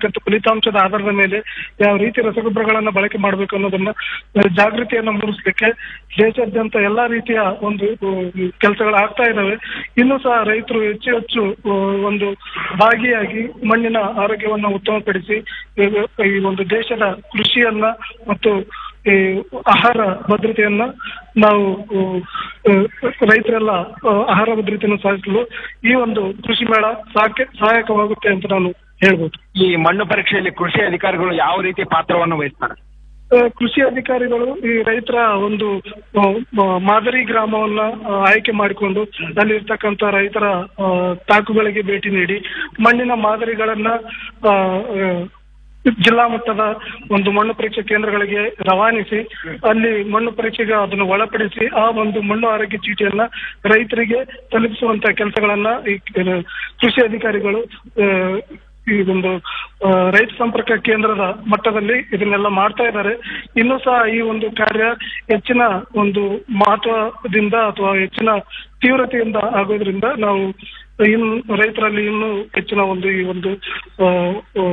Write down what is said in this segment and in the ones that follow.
ಬರ್ತಕ್ಕಂಥ ಫಲಿತಾಂಶದ ಆಧಾರದ ಮೇಲೆ ಯಾವ ರೀತಿ ರಸಗೊಬ್ಬರಗಳನ್ನ ಬಳಕೆ ಮಾಡಬೇಕು ಅನ್ನೋದನ್ನ ಆ, ಜಾಗೃತಿಯನ್ನ ಮೂಡಿಸ್ಲಿಕ್ಕೆ ದೇಶಾದ್ಯಂತ ಎಲ್ಲಾ ರೀತಿಯ ಒಂದು ಕೆಲಸಗಳು ಆಗ್ತಾ ಇದಾವೆ ಇನ್ನು ಸಹ ರೈತರು ಹೆಚ್ಚು ಹೆಚ್ಚು ಆ, ಒಂದು ಭಾಗಿಯಾಗಿ ಮಣ್ಣಿನ ಆರೋಗ್ಯವನ್ನ ಉತ್ತಮಪಡಿಸಿ ಈ- ಈ ಒಂದು ದೇಶದ ಕೃಷಿಯನ್ನ ಮತ್ತು ಈ ಆಹಾರ ಭದ್ರತೆಯನ್ನ ನಾವು ಆ, ರೈತರೆಲ್ಲ ಆ, ಆಹಾರ ಭದ್ರತೆಯನ್ನು ಸಾಧಿಸಲು ಈ ಒಂದು ಕೃಷಿ ಮೇಳ ಸಾಕೆ ಸಹಾಯಕವಾಗುತ್ತೆ ಅಂತ ನಾನು ಹೇಳ್ಬೋದು ಈ ಮಣ್ಣು ಪರೀಕ್ಷೆಯಲ್ಲಿ ಕೃಷಿ ಅಧಿಕಾರಿಗಳು ಯಾವ ರೀತಿ ಪಾತ್ರವನ್ನು ವಹಿಸ್ತಾರೆ ಆ, ಕೃಷಿ ಅಧಿಕಾರಿಗಳು ಈ ರೈತರ ಒಂದು ಆ, ಮ- ಮಾದರಿ ಗ್ರಾಮವನ್ನ ಆ, ಆಯ್ಕೆ ಮಾಡಿಕೊಂಡು ಅಲ್ಲಿರ್ತಕ್ಕಂಥ ರೈತರ ಆ, ತಾಕುಗಳಿಗೆ ಭೇಟಿ ನೀಡಿ ಮಣ್ಣಿನ ಮಾದರಿಗಳನ್ನ ಆ, ಆ, ಜಿಲ್ಲಾ ಮಟ್ಟದ ಒಂದು ಮಣ್ಣು ಪರೀಕ್ಷಾ ಕೇಂದ್ರಗಳಿಗೆ ರವಾನಿಸಿ ಅಲ್ಲಿ ಮಣ್ಣು ಪರೀಕ್ಷೆಗೆ ಅದನ್ನು ಒಳಪಡಿಸಿ ಆ ಒಂದು ಮಣ್ಣು ಆರೋಗ್ಯ ಚೀಟಿಯನ್ನ ರೈತರಿಗೆ ತಲುಪಿಸುವಂತ ಕೆಲಸಗಳನ್ನ ಈ ಕ- ಕೃಷಿ ಅಧಿಕಾರಿಗಳು ಆ, ಈ ಒಂದು ಆ, ರೈತ ಸಂಪರ್ಕ ಕೇಂದ್ರದ ಮಟ್ಟದಲ್ಲಿ ಇದನ್ನೆಲ್ಲ ಮಾಡ್ತಾ ಇದ್ದಾರೆ ಇನ್ನೂ ಸಹ ಈ ಒಂದು ಕಾರ್ಯ ಹೆಚ್ಚಿನ ಒಂದು ಮಹತ್ವದಿಂದ ಅಥವಾ ಹೆಚ್ಚಿನ ತೀವ್ರತೆಯಿಂದ ಆಗೋದ್ರಿಂದ ನಾವು ಇನ್ನು ರೈತರಲ್ಲಿ ಇನ್ನೂ ಹೆಚ್ಚಿನ ಒಂದು ಈ ಒಂದು ಆ, ಆ,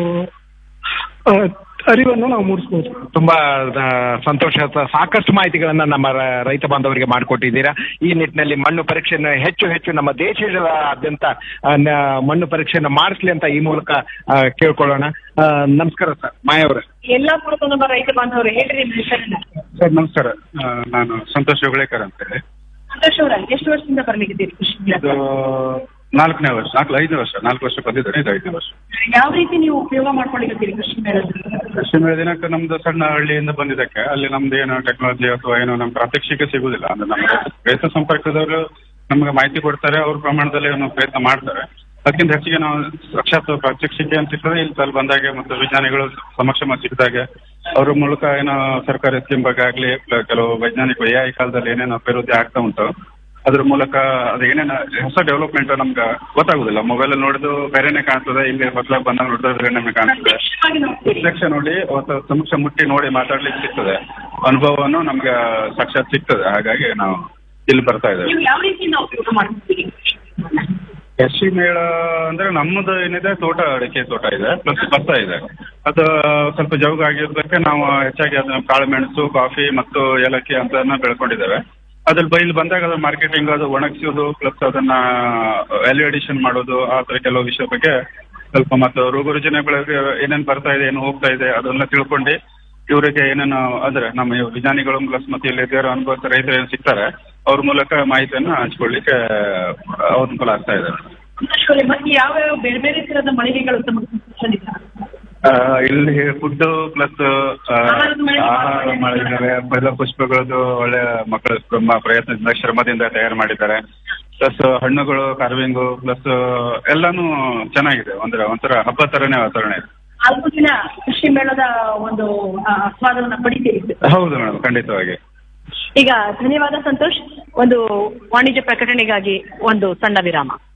ಆ, ಅರಿವನ್ನು ನಾವು ಮೂಡಿಸಬಹುದು ತುಂಬಾ ಆ, ಸಂತೋಷ ಸ- ಸಾಕಷ್ಟು ಮಾಹಿತಿಗಳನ್ನ ನಮ್ಮ ರ- ರೈತ ಬಾಂಧವರಿಗೆ ಮಾಡಿಕೊಟ್ಟಿದ್ದೀರಾ ಈ ನಿಟ್ಟಿನಲ್ಲಿ ಮಣ್ಣು ಪರೀಕ್ಷೆಯನ್ನು ಹೆಚ್ಚು ಹೆಚ್ಚು ನಮ್ಮ ದೇಶದಾದ್ಯಂತ ಆ, ನ- ಮಣ್ಣು ಪರೀಕ್ಷೆಯನ್ನು ಮಾಡಿಸ್ಲಿ ಅಂತ ಈ ಮೂಲಕ ಆ, ಕೇಳ್ಕೊಳ್ಳೋಣ ಆ, ನಮಸ್ಕಾರ ಸರ್ ಮಾಯವರೇ ಎಲ್ಲಾಪುರದ ನಮ್ಮ ರೈತ ಬಾಂಧವರು ಹೇಳ್ರಿ ನಿಮ್ ಹೆಸರನ್ನ ಸರ್ ನಮಸ್ಕಾರ ಆ, ನಾನು ಸಂತೋಷ್ ಹುಗಳೇಕರ್ ಅಂತ ಹೇಳಿ ಸಂತೋಷ್ ಅವರ ಎಷ್ಟು ವರ್ಷದಿಂದ ಬರ್ಲಿಕ್ಕಿದ್ದೀರಿ ಕೃಷಿ ಇದು ನಾಲ್ಕನೇ ವರ್ಷ ನಾಲ್ಕು ಐದನೇ ವರ್ಷ ನಾಲ್ಕು ವರ್ಷ ಬಂದಿದ್ದೇನೆ ಇದು ಐದನೇ ವರ್ಷ ಯಾವ ರೀತಿ ನೀವು ಉಪಯೋಗ ಮಾಡ್ಕೊಂಡಿರ್ತೀರಿ ಕೃಷಿ ಮೇಳದ ಕೃಷಿ ಮೇಳ ದಿನಕ್ಕೆ ನಮ್ದು ಸಣ್ಣ ಹಳ್ಳಿಯಿಂದ ಬಂದಿದ್ದಕ್ಕೆ ಅಲ್ಲಿ ನಮ್ದು ಏನು ಟೆಕ್ನಾಲಜಿ ಅಥವಾ ಏನು ನಮ್ಮ ಪ್ರಾತ್ಯಕ್ಷಿಕೆ ಸಿಗುದಿಲ್ಲ ಅಂದ್ರೆ ನಮ್ಮ ರೈತ- ರೈತ ಸಂಪರ್ಕದವರು ನಮ್ಗೆ ಮಾಹಿತಿ ಕೊಡ್ತಾರೆ ಅವ್ರ ಪ್ರಮಾಣದಲ್ಲಿ ಏನೋ ಪ್ರಯತ್ನ ಮಾಡ್ತಾರೆ ಅದಕ್ಕಿಂತ ಹೆಚ್ಚಿಗೆ ನಾವು ಸಾಕ್ಷಾತ್ ಪ್ರಾತ್ಯಕ್ಷಿಕೆ ಅಂತ ಇರ್ತದೆ ಇಲ್ಲಿ ಅಲ್ಲಿ ಬಂದಾಗೆ ಮತ್ತು ವಿಜ್ಞಾನಿಗಳು ಸಮಕ್ಷಮ ಸಿಕ್ಕಿದಾಗೆ ಅವ್ರ ಮೂಲಕ ಏನೋ ಸರ್ಕಾರಿ ಸ್ಕೀಮ್ ಬಗ್ಗೆ ಆಗ್ಲಿ ಪ- ಕೆಲವು ವೈಜ್ಞಾನಿಕ ಎ ಐ ಕಾಲದಲ್ಲಿ ಏನೇನು ಅಭಿವೃದ್ಧಿ ಆಗ್ತಾ ಉಂಟು ಅದ್ರ ಮೂಲಕ ಅದು ಏನೇನು ಹೊಸ ಡೆವಲಪ್ಮೆಂಟ್ ನಮ್ಗೆ ಗೊತ್ತಾಗುದಿಲ್ಲ ಮೊಬೈಲ್ ನೋಡಿದ್ದು ಬೇರೆನೆ ಕಾಣ್ತದೆ ಇಲ್ಲಿ ಹೊಸದಾಗಿ ಬಂದಾಗ ನೋಡಿದ್ರೆ ಬೇರೆನೆ ಕಾಣ್ತದೆ ಪ್ರತ್ಯಕ್ಷವಾಗಿ ನೋಡ್ತೀರಿ ಪ್ರತ್ಯಕ್ಷ ನೋಡಿ ಅವತ್ತು ಸಮಕ್ಷ ಮುಟ್ಟಿ ನೋಡಿ ಮಾತಾಡ್ಲಿಕ್ಕೆ ಸಿಗ್ತದೆ ಅನುಭವವನ್ನು ನಮ್ಗೆ ಸಾಕ್ಷಾತ್ ಸಿಗ್ತದೆ ಹಾಗಾಗಿ ನಾವು ಇಲ್ಲಿ ಬರ್ತಾ ಇದ್ದೇವೆ ನೀವು ಯಾವ ರೀತಿಯಿಂದ ಉಪಯೋಗ ಮಾಡ್ಕೊತೀರಿ ಕೃಷಿ ಮೇಳ ಅಂದ್ರೆ ನಮ್ಮದು ಏನಿದೆ ತೋಟ ಅಡಿಕೆ ತೋಟ ಇದೆ ಪ್ಲಸ್ ಭತ್ತ ಇದೆ ಅದು ಸ್ವಲ್ಪ ಜೌಗ ಆಗಿರೋದಕ್ಕೆ ನಾವು ಹೆಚ್ಚಾಗಿ ಅದನ್ನ ಕಾಳುಮೆಣಸು ಕಾಫಿ ಮತ್ತು ಏಲಕ್ಕಿ ಅಂತ ಬೆಳ್ಕೊಂಡಿದ್ದೇವೆ ಅದ್ರಲ್ಲಿ ಬೈಲ್ ಬಂದಾಗ ಅದು ಮಾರ್ಕೆಟಿಂಗ್ ಅದು ಒಣಗಿಸೋದು ಪ್ಲಸ್ ಅದನ್ನ ವ್ಯಾಲ್ಯೂ ಅಡಿಷನ್ ಮಾಡೋದು ಆ ಥರ ಕೆಲವು ವಿಷಯ ಬಗ್ಗೆ ಸ್ವಲ್ಪ ಮತ್ತು ರೋಗ ರುಜಿನಗಳಿಗೆ ಏನೇನು ಬರ್ತಾ ಇದೆ ಏನು ಹೋಗ್ತಾ ಇದೆ ಅದನ್ನ ತಿಳ್ಕೊಂಡು ಇವರಿಗೆ ಏನೇನು ಅಂದ್ರೆ ನಮ್ಮ ಇವ್ ವಿಜ್ಞಾನಿಗಳು ಪ್ಲಸ್ ಮತ್ತೆ ಇಲ್ಲಿ ಇದ್ದಾರೆ ಅನುಭವ ರೈತರು ಏನು ಸಿಗ್ತಾರೆ ಅವ್ರ ಮೂಲಕ ಮಾಹಿತಿಯನ್ನು ಹಂಚ್ಕೊಳ್ಳಿಕ್ಕೆ ಅವ್ರ ಅನುಕೂಲ ಆಗ್ತಾ ಇದೆ ಸಂತೋಷ್ ಅವರೇ, ಮತ್ತೆ ಯಾವ ಯಾವ ಬೇರೆ ಬೇರೆ ತರದ ಮಳಿಗೆಗಳು ತಮಗೆ ಸಂಬಂಧಿಸಿದ ಆ, ಇಲ್ಲಿ ಫುಡ್ ಪ್ಲಸ್ ಆಹಾರದ ಮಳಿಗೆ ಆಹಾರ ಮಾಡಿದ್ದಾರೆ ಎಲ್ಲ ಪುಷ್ಪಗಳದ್ದು ಒಳ್ಳೆ ಮಕ್ಕಳ ಶ್ರಮ ಪ್ರಯತ್ನದಿಂದ ಶ್ರಮದಿಂದ ತಯಾರು ಮಾಡಿದ್ದಾರೆ ಪ್ಲಸ್ ಹಣ್ಣುಗಳು ಕಾರ್ವಿಂಗು ಪ್ಲಸ್ ಎಲ್ಲಾನು ಚೆನ್ನಾಗಿದೆ ಅಂದ್ರೆ ಒಂಥರ ಹಬ್ಬ ತರನೇ ವಾತಾವರಣ ಇದೆ ನಾಲ್ಕು ದಿನ ಕೃಷಿ ಮೇಳದ ಒಂದು ಆ, ಆಸ್ವಾದವನ್ನ ಪಡಿತೀರಿ ಹೌದು ಮೇಡಮ್ ಖಂಡಿತವಾಗಿ ಈಗ ಧನ್ಯವಾದ ಸಂತೋಷ್ ಒಂದು ವಾಣಿಜ್ಯ ಪ್ರಕಟಣೆಗಾಗಿ ಒಂದು ಸಣ್ಣ ವಿರಾಮ